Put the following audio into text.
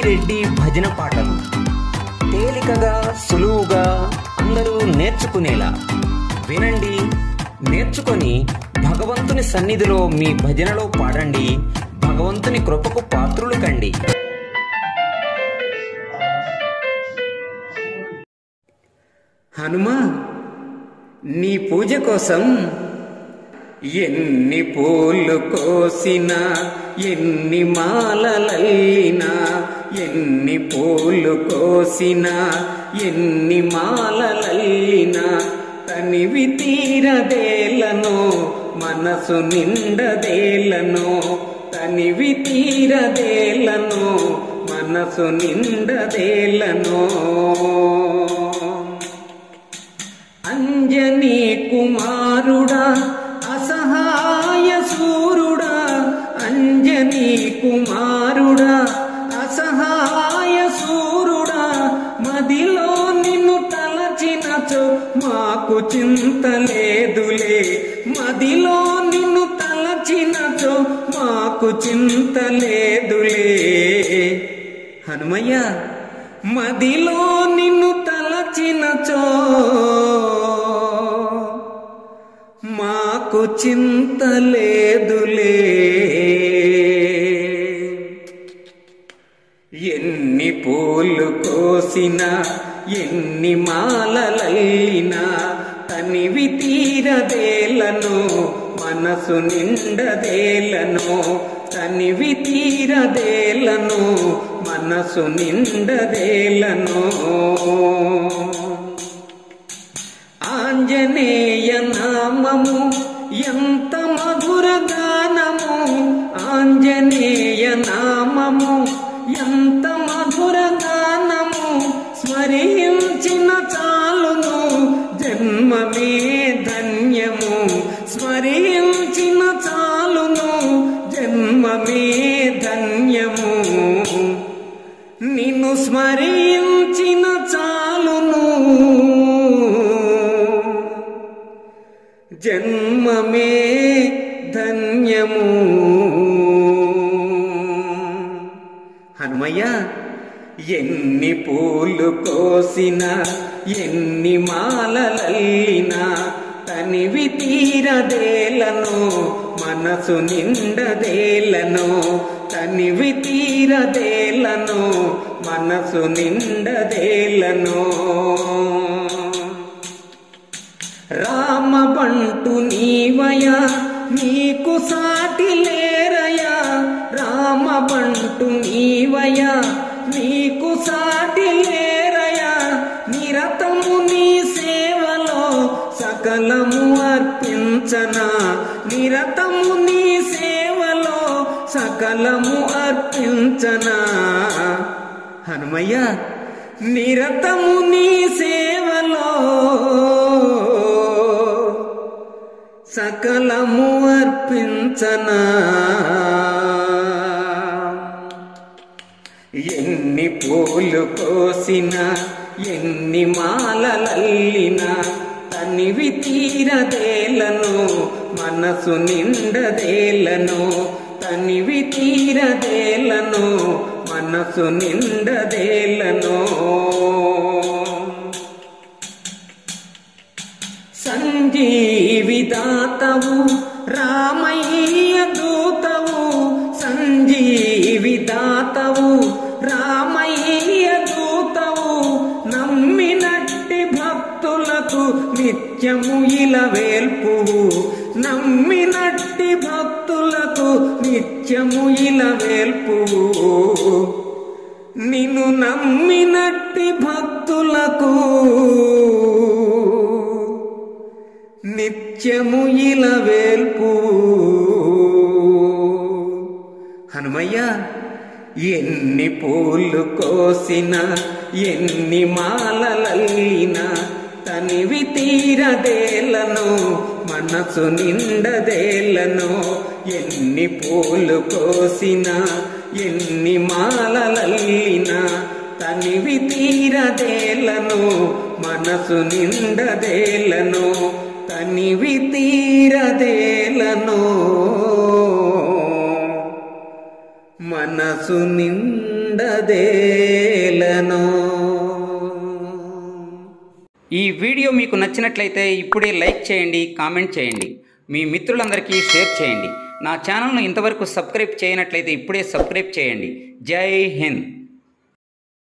రెడ్డి భజన పాటలు తేలికగా సులువుగా అందరూ నేర్చుకునేలా వినండి నేర్చుకొని భగవంతుని సన్నిధిలో మీ భజనలో పాడండి భగవంతుని కృపకు పాత్రులు కండి హనుమా నీ పూజ కోసం ఎన్ని పూలు కోసినా ఎన్ని మాలలల్లినా ఎన్ని పూలు కోసినా ఎన్ని మాలలల్లినా తనివి తీరదేలను మనసు నిండదేలను తనివి తీరదేలను మనసు నిండదేలను అంజనీ కుమారుడా అసహాయ సూరుడా అంజనీ కుమారుడా అసహాయ సూరుడా మదిలో నిన్ను తలచినచో మాకు చింత లేదులే మదిలో నిన్ను తలచినచో మాకు చింత లేదులే హనుమయ్య మదిలో నిన్ను తలచినచో మాకు చింత లేదులే ఎన్ని పూలు కోసినా ఎన్ని మాలలైనా తనివి తీరదేలను మనసు నిండదేలను తనివి తీరదేలను మనసు నిండదేలను ఆంజనేయ నామము ఎంత మధుర గానము ఆంజనేయ నామము ఎంత మధుర గానము స్మరించిన చాలును జన్మమే ధన్యము స్మరించిన చాలును జన్మమే ధన్యము నిన్ను స్మరించిన చాలును జన్మమే ధన్యము హనుమయ్య ఎన్ని పూలు కోసినా ఎన్ని మాలలల్లినా తనివి తీరదేలను మనసు నిండదేలను తనివి తీరదేలను మనసు నిండదేలను రామ బంటు నీవయ నీకు సాటి లేరయా రామ బంటు నీవయ నీకు సాటి లేరయా నిరతము నీ సేవలో సకలము అర్పించనా నిరతము నీ సేవలో సకలము అర్పించనా హనుమయ్య నిరతము నీ సేవలో సకలము అర్పించనా ఎన్ని పూలు కోసినా ఎన్ని మాలలల్లినా తనివి తీరదేలను మనసు నిండదేలను తనివి తీరదేలను మనసు నిండదేలను సంజీవిదాతవు రామయ్య దూతవు సంజీవిదాతవు రామయ్య దూతవు నమ్మినట్టి భక్తులకు నిత్యము ఇలా వేల్పు నమ్మినట్టి భక్తులకు నిత్యము ఇలా వేల్పు నిన్ను నమ్మినట్టి భక్తులకు నిత్యము ఇలా వేల్పు హనుమయ్య ఎన్ని పూలు కోసినా ఎన్ని మాలలల్లినా తనివి తీరదేలను మనసు నిండదేలను ఎన్ని పూలు కోసినా ఎన్ని మాలలల్లినా తనివి తీరదేలను మనసు నిండదేలను తనివి తీరదేలను మనసు నిండదేలను ఉండదేలనో ఈ వీడియో మీకు నచ్చినట్లయితే ఇప్పుడే లైక్ చేయండి కామెంట్ చేయండి మీ మిత్రులందరికీ షేర్ చేయండి నా ఛానల్ను ఇంతవరకు సబ్స్క్రైబ్ చేయనట్లయితే ఇప్పుడే సబ్స్క్రైబ్ చేయండి జై హింద్